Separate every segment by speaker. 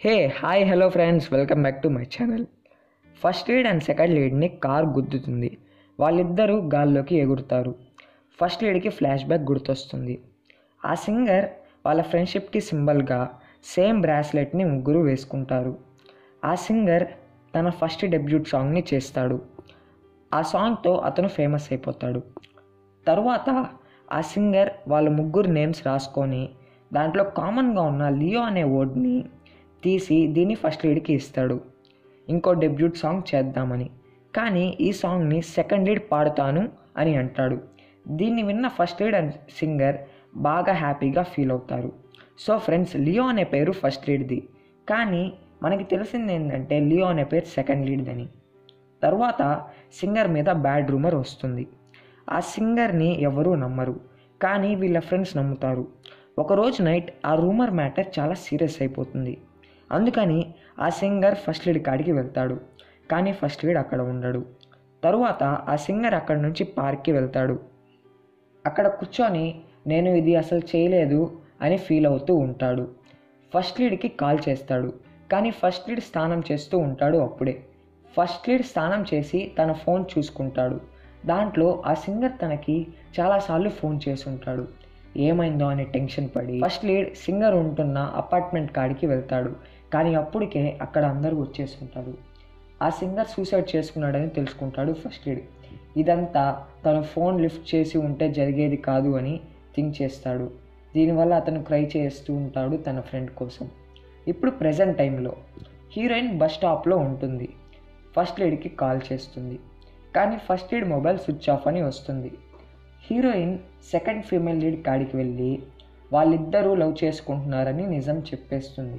Speaker 1: hey hi hello friends welcome back to my channel first lead and second లీడ్ని car గుద్దుతుంది వాళ్ళిద్దరూ గాల్లోకి ఎగురుతారు ఫస్ట్ లీడ్కి ఫ్లాష్ బ్యాక్ గుర్తొస్తుంది ఆ సింగర్ వాళ్ళ ఫ్రెండ్షిప్కి సింబల్గా సేమ్ బ్రాస్లెట్ని ముగ్గురు వేసుకుంటారు ఆ సింగర్ తన ఫస్ట్ డెబ్యూట్ సాంగ్ని చేస్తాడు ఆ సాంగ్తో అతను ఫేమస్ అయిపోతాడు తరువాత ఆ సింగర్ వాళ్ళ ముగ్గురు నేమ్స్ రాసుకొని దాంట్లో కామన్గా ఉన్న లియో అనే వర్డ్ని తీసి దీన్ని ఫస్ట్ లీడ్కి ఇస్తాడు ఇంకో డెబ్యూట్ సాంగ్ చేద్దామని కానీ ఈ సాంగ్ని సెకండ్ లీడ్ పాడుతాను అని అంటాడు దీన్ని విన్న ఫస్ట్ లీడ్ అండ్ సింగర్ బాగా హ్యాపీగా ఫీల్ అవుతారు సో ఫ్రెండ్స్ లియో అనే పేరు ఫస్ట్ లీడ్ది కానీ మనకి తెలిసింది ఏంటంటే లియో అనే పేరు సెకండ్ లీడ్దని తర్వాత సింగర్ మీద బ్యాడ్ రూమర్ వస్తుంది ఆ సింగర్ని ఎవరూ నమ్మరు కానీ వీళ్ళ ఫ్రెండ్స్ నమ్ముతారు ఒకరోజు నైట్ ఆ రూమర్ మ్యాటర్ చాలా సీరియస్ అయిపోతుంది అందుకని ఆ సింగర్ ఫస్ట్ లీడ్ కాడికి వెళ్తాడు కానీ ఫస్ట్ లీడ్ అక్కడ ఉండడు తరువాత ఆ సింగర్ అక్కడ నుంచి పార్క్కి వెళ్తాడు అక్కడ కూర్చొని నేను ఇది అసలు చేయలేదు అని ఫీల్ అవుతూ ఉంటాడు ఫస్ట్ లీడ్కి కాల్ చేస్తాడు కానీ ఫస్ట్ లీడ్ స్నానం చేస్తూ ఉంటాడు అప్పుడే ఫస్ట్ లీడ్ స్నానం చేసి తన ఫోన్ చూసుకుంటాడు దాంట్లో ఆ సింగర్ తనకి చాలాసార్లు ఫోన్ చేసి ఉంటాడు ఏమైందో అని టెన్షన్ పడి ఫస్ట్ లీడ్ సింగర్ ఉంటున్న అపార్ట్మెంట్ కాడికి వెళ్తాడు కానీ అప్పటికే అక్కడ అందరూ వచ్చేసి ఉంటారు ఆ సింగర్ సూసైడ్ చేసుకున్నాడని తెలుసుకుంటాడు ఫస్ట్ లీడ్ ఇదంతా తన ఫోన్ లిఫ్ట్ చేసి ఉంటే జరిగేది కాదు అని థింక్ చేస్తాడు దీనివల్ల అతను క్రై చేస్తూ ఉంటాడు తన ఫ్రెండ్ కోసం ఇప్పుడు ప్రజెంట్ టైంలో హీరోయిన్ బస్ స్టాప్లో ఉంటుంది ఫస్ట్ లీడ్కి కాల్ చేస్తుంది కానీ first lead mobile switch off అని వస్తుంది హీరోయిన్ సెకండ్ ఫీమేల్ లీడ్ కాడికి వెళ్ళి వాళ్ళిద్దరూ లవ్ చేసుకుంటున్నారని నిజం చెప్పేస్తుంది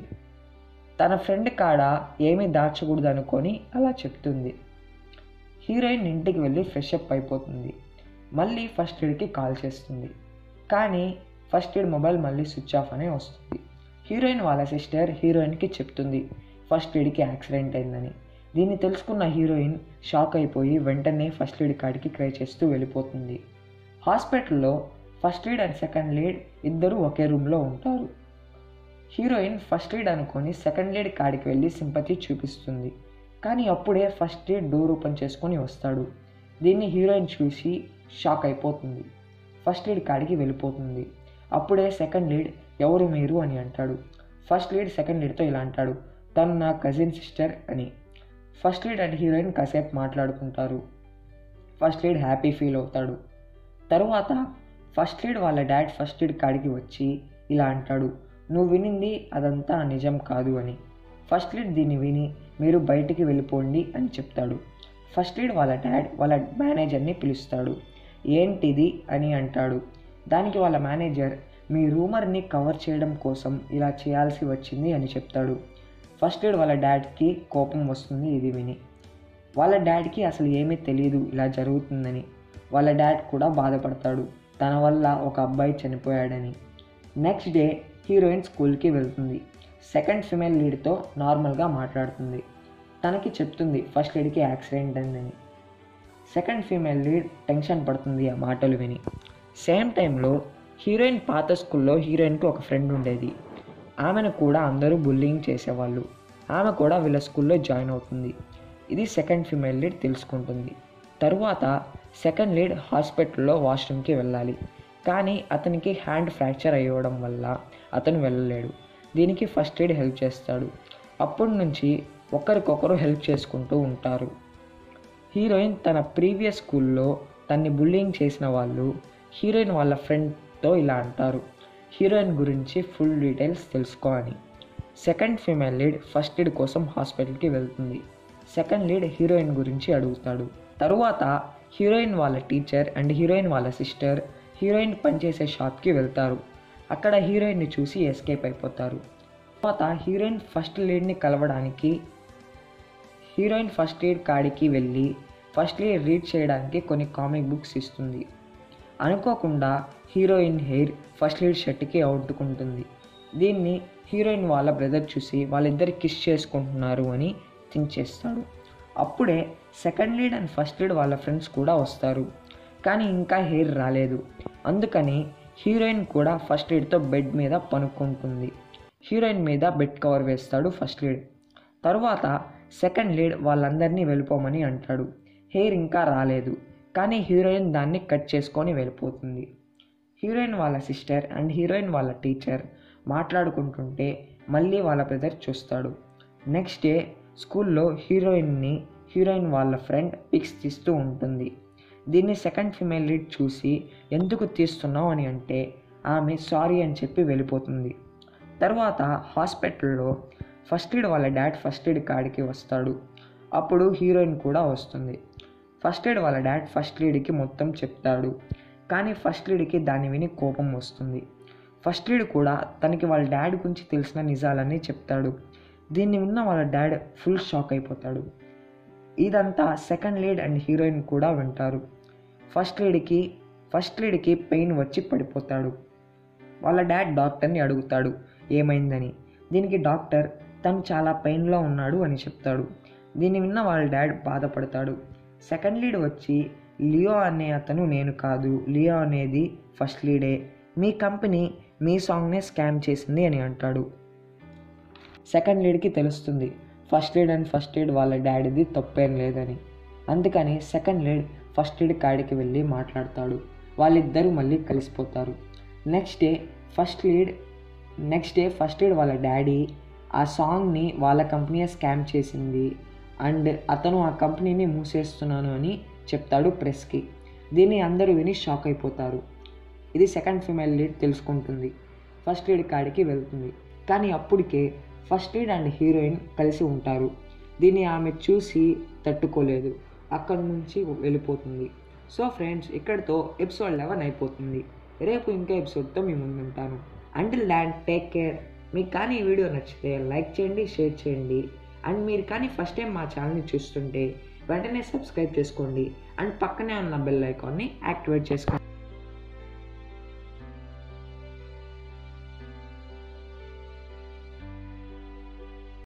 Speaker 1: తన ఫ్రెండ్ కాడ ఏమీ దాచకూడదు అనుకొని అలా చెప్తుంది హీరోయిన్ ఇంటికి వెళ్ళి ఫ్రెష్ అప్ అయిపోతుంది మళ్ళీ ఫస్ట్ లీడ్కి కాల్ చేస్తుంది కానీ ఫస్ట్ లీడ్ మొబైల్ మళ్ళీ స్విచ్ ఆఫ్ అనే వస్తుంది హీరోయిన్ వాళ్ళ సిస్టర్ హీరోయిన్కి చెప్తుంది ఫస్ట్ లీడ్కి యాక్సిడెంట్ అయిందని దీన్ని తెలుసుకున్న హీరోయిన్ షాక్ అయిపోయి వెంటనే ఫస్ట్ లీడ్ కాడికి క్రై చేస్తూ వెళ్ళిపోతుంది హాస్పిటల్లో first lead and second lead ఇద్దరు ఒకే రూమ్లో ఉంటారు హీరోయిన్ ఫస్ట్ లీడ్ అనుకొని సెకండ్ లీడ్ కాడికి వెళ్ళి సింపతి చూపిస్తుంది కానీ అప్పుడే ఫస్ట్ లీడ్ డోర్ ఓపెన్ చేసుకొని వస్తాడు దీన్ని హీరోయిన్ చూసి షాక్ అయిపోతుంది ఫస్ట్ లీడ్ కాడికి వెళ్ళిపోతుంది అప్పుడే సెకండ్ లీడ్ ఎవరు మీరు అని అంటాడు ఫస్ట్ లీడ్ సెకండ్ లీడ్తో ఇలా అంటాడు తను నా కజిన్ సిస్టర్ అని ఫస్ట్ లీడ్ అండ్ హీరోయిన్ కాసేపు మాట్లాడుకుంటారు ఫస్ట్ లీడ్ హ్యాపీ ఫీల్ అవుతాడు తరువాత ఫస్ట్ లీడ్ వాళ్ళ డాడ్ ఫస్ట్ లీడ్ కాడికి వచ్చి ఇలా అంటాడు నువ్వు వినింది అదంతా నిజం కాదు అని ఫస్ట్ లీడ్ దీన్ని విని మీరు బయటికి వెళ్ళిపోండి అని చెప్తాడు ఫస్ట్ లీడ్ వాళ్ళ డాడ్ వాళ్ళ మేనేజర్ని పిలుస్తాడు ఏంటిది అని అంటాడు దానికి వాళ్ళ మేనేజర్ మీ రూమర్ని కవర్ చేయడం కోసం ఇలా చేయాల్సి వచ్చింది అని చెప్తాడు ఫస్ట్ లీడ్ వాళ్ళ డాడ్కి కోపం వస్తుంది ఇది విని వాళ్ళ డాడ్కి అసలు ఏమీ తెలియదు ఇలా జరుగుతుందని వాళ్ళ డాడ్ కూడా బాధపడతాడు తన వల్ల ఒక అబ్బాయి చనిపోయాడని నెక్స్ట్ డే హీరోయిన్ స్కూల్కి వెళ్తుంది సెకండ్ ఫిమేల్ లీడ్తో నార్మల్గా మాట్లాడుతుంది తనకి చెప్తుంది ఫస్ట్ లీడ్కి యాక్సిడెంట్ అయిందని సెకండ్ ఫీమేల్ లీడ్ టెన్షన్ పడుతుంది ఆ మాటలు విని సేమ్ టైంలో హీరోయిన్ పాత స్కూల్లో హీరోయిన్కి ఒక ఫ్రెండ్ ఉండేది ఆమెను కూడా అందరూ బుల్లింగ్ చేసేవాళ్ళు ఆమె కూడా వీళ్ళ స్కూల్లో జాయిన్ అవుతుంది ఇది సెకండ్ ఫీమేల్ లీడ్ తెలుసుకుంటుంది తరువాత సెకండ్ లీడ్ హాస్పిటల్లో వాష్రూమ్కి వెళ్ళాలి కానీ అతనికి హ్యాండ్ ఫ్రాక్చర్ అయ్యడం వల్ల అతను వెళ్ళలేడు దీనికి ఫస్ట్ ఎయిడ్ హెల్ప్ చేస్తాడు అప్పటి నుంచి ఒకరికొకరు హెల్ప్ చేసుకుంటూ ఉంటారు హీరోయిన్ తన ప్రీవియస్ స్కూల్లో తన్ని బుల్లింగ్ చేసిన వాళ్ళు హీరోయిన్ వాళ్ళ ఫ్రెండ్తో ఇలా అంటారు హీరోయిన్ గురించి ఫుల్ డీటెయిల్స్ తెలుసుకో అని second female lead first lead కోసం హాస్పిటల్కి వెళ్తుంది సెకండ్ లీడ్ హీరోయిన్ గురించి అడుగుతాడు తరువాత హీరోయిన్ వాళ్ళ టీచర్ అండ్ హీరోయిన్ వాళ్ళ సిస్టర్ హీరోయిన్ పనిచేసే షాప్కి వెళ్తారు అక్కడ హీరోయిన్ని చూసి ఎస్కేప్ అయిపోతారు తర్వాత హీరోయిన్ ఫస్ట్ లీడ్ని కలవడానికి హీరోయిన్ ఫస్ట్ లీడ్ కాడికి వెళ్ళి ఫస్ట్ లీడ్ రీడ్ చేయడానికి కొన్ని కామిక్ బుక్స్ ఇస్తుంది అనుకోకుండా హీరోయిన్ హెయిర్ ఫస్ట్ లీడ్ షర్ట్కి అవుట్టుకుంటుంది దీన్ని హీరోయిన్ వాళ్ళ బ్రదర్ చూసి వాళ్ళిద్దరు కిస్ చేసుకుంటున్నారు అని థింక్ చేస్తాడు అప్పుడే second lead and first lead వాళ్ళ ఫ్రెండ్స్ కూడా వస్తారు కానీ ఇంకా హెయిర్ రాలేదు అందుకని హీరోయిన్ కూడా ఫస్ట్ లీడ్తో బెడ్ మీద పనుక్కుంటుంది హీరోయిన్ మీద బెడ్ కవర్ వేస్తాడు ఫస్ట్ లీడ్ తర్వాత సెకండ్ లీడ్ వాళ్ళందరినీ వెళ్ళిపోమని అంటాడు హెయిర్ ఇంకా రాలేదు కానీ హీరోయిన్ దాన్ని కట్ చేసుకొని వెళ్ళిపోతుంది హీరోయిన్ వాళ్ళ సిస్టర్ అండ్ హీరోయిన్ వాళ్ళ టీచర్ మాట్లాడుకుంటుంటే మళ్ళీ వాళ్ళ బ్రదర్ చూస్తాడు నెక్స్ట్ డే స్కూల్లో హీరోయిన్ని హీరోయిన్ వాళ్ళ ఫ్రెండ్ పిక్స్ తీస్తూ ఉంటుంది దీన్ని సెకండ్ ఫిమేల్ లీడ్ చూసి ఎందుకు తీస్తున్నావు అని అంటే ఆమె సారీ అని చెప్పి వెళ్ళిపోతుంది తర్వాత హాస్పిటల్లో ఫస్ట్ ఎయిడ్ వాళ్ళ డాడ్ ఫస్ట్ ఎయిడ్ కాడికి వస్తాడు అప్పుడు హీరోయిన్ కూడా వస్తుంది ఫస్ట్ ఎయిడ్ వాళ్ళ డాడ్ ఫస్ట్ లీడ్కి మొత్తం చెప్తాడు కానీ ఫస్ట్ లీడ్కి దాన్ని విని కోపం వస్తుంది ఫస్ట్ లీడ్ కూడా తనకి వాళ్ళ డాడ్ గురించి తెలిసిన నిజాలన్నీ చెప్తాడు దీన్ని విన్న వాళ్ళ డాడ్ ఫుల్ షాక్ అయిపోతాడు ఇదంతా సెకండ్ లీడ్ అండ్ హీరోయిన్ కూడా వింటారు ఫస్ట్ లీడ్కి ఫస్ట్ లీడ్కి పెయిన్ వచ్చి పడిపోతాడు వాళ్ళ డాడ్ డాక్టర్ని అడుగుతాడు ఏమైందని దీనికి డాక్టర్ తను చాలా పెయిన్లో ఉన్నాడు అని చెప్తాడు దీన్ని విన్న వాళ్ళ డాడ్ బాధపడతాడు సెకండ్ లీడ్ వచ్చి లియో అనే అతను నేను కాదు లియో అనేది ఫస్ట్ లీడే మీ కంపెనీ మీ సాంగ్నే స్కామ్ చేసింది అని అంటాడు సెకండ్ లీడ్కి తెలుస్తుంది first lead and first lead వాళ్ళ డాడీది తప్పేం లేదని అందుకని సెకండ్ లీడ్ ఫస్ట్ లీడ్ కాడికి వెళ్ళి మాట్లాడతాడు వాళ్ళిద్దరూ మళ్ళీ కలిసిపోతారు next day first lead next day first lead వాళ్ళ డాడీ ఆ సాంగ్ని వాళ్ళ కంపెనీ స్కామ్ చేసింది అండ్ అతను ఆ కంపెనీని మూసేస్తున్నాను అని చెప్తాడు ప్రెస్కి దీన్ని అందరూ విని షాక్ అయిపోతారు ఇది సెకండ్ ఫిమేల్ లీడ్ తెలుసుకుంటుంది ఫస్ట్ లీడ్ కాడికి వెళ్తుంది కానీ అప్పటికే ఫస్ట్ లీడ్ అండ్ హీరోయిన్ కలిసి ఉంటారు దీన్ని ఆమె చూసి తట్టుకోలేదు అక్కడి నుంచి వెళ్ళిపోతుంది సో ఫ్రెండ్స్ ఇక్కడితో ఎపిసోడ్ లెవెన్ అయిపోతుంది రేపు ఇంకా ఎపిసోడ్తో మీ ముందుంటాను అంటిల్ దాన్ టేక్ కేర్ మీకు కానీ ఈ వీడియో నచ్చితే లైక్ చేయండి షేర్ చేయండి అండ్ మీరు కానీ ఫస్ట్ టైం మా ఛానల్ని చూస్తుంటే వెంటనే సబ్స్క్రైబ్ చేసుకోండి అండ్ పక్కనే ఉన్న బెల్ ఐకాన్ని యాక్టివేట్ చేసుకోండి